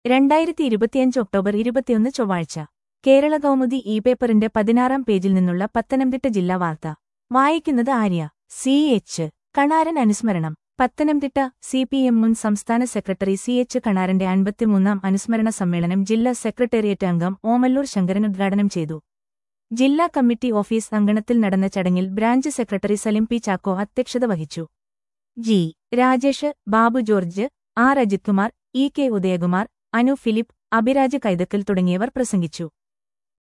രണ്ടായിരത്തി ഇരുപത്തിയഞ്ച് ഒക്ടോബർ ഇരുപത്തിയൊന്ന് ചൊവ്വാഴ്ച കേരള കൗമുദി ഇ പേപ്പറിന്റെ പതിനാറാം പേജിൽ നിന്നുള്ള പത്തനംതിട്ട ജില്ലാ വാർത്ത വായിക്കുന്നത് ആര്യ സി എച്ച് കണാരൻ അനുസ്മരണം പത്തനംതിട്ട സി പി എം മുൻ സംസ്ഥാന സെക്രട്ടറി സി എച്ച് കണാരന്റെ അൻപത്തിമൂന്നാം അനുസ്മരണ സമ്മേളനം ജില്ലാ സെക്രട്ടേറിയറ്റ് അംഗം ഓമല്ലൂർ ശങ്കരൻ ഉദ്ഘാടനം ചെയ്തു ജില്ലാ കമ്മിറ്റി ഓഫീസ് അങ്കണത്തിൽ നടന്ന ചടങ്ങിൽ branch secretary Salim P Chacko അധ്യക്ഷത വഹിച്ചു G Rajesh Babu George R Ajith Kumar E K Udayakumar Anu Philip Abhiraj Kaithakkal തുടങ്ങിയവർ പ്രസംഗിച്ചു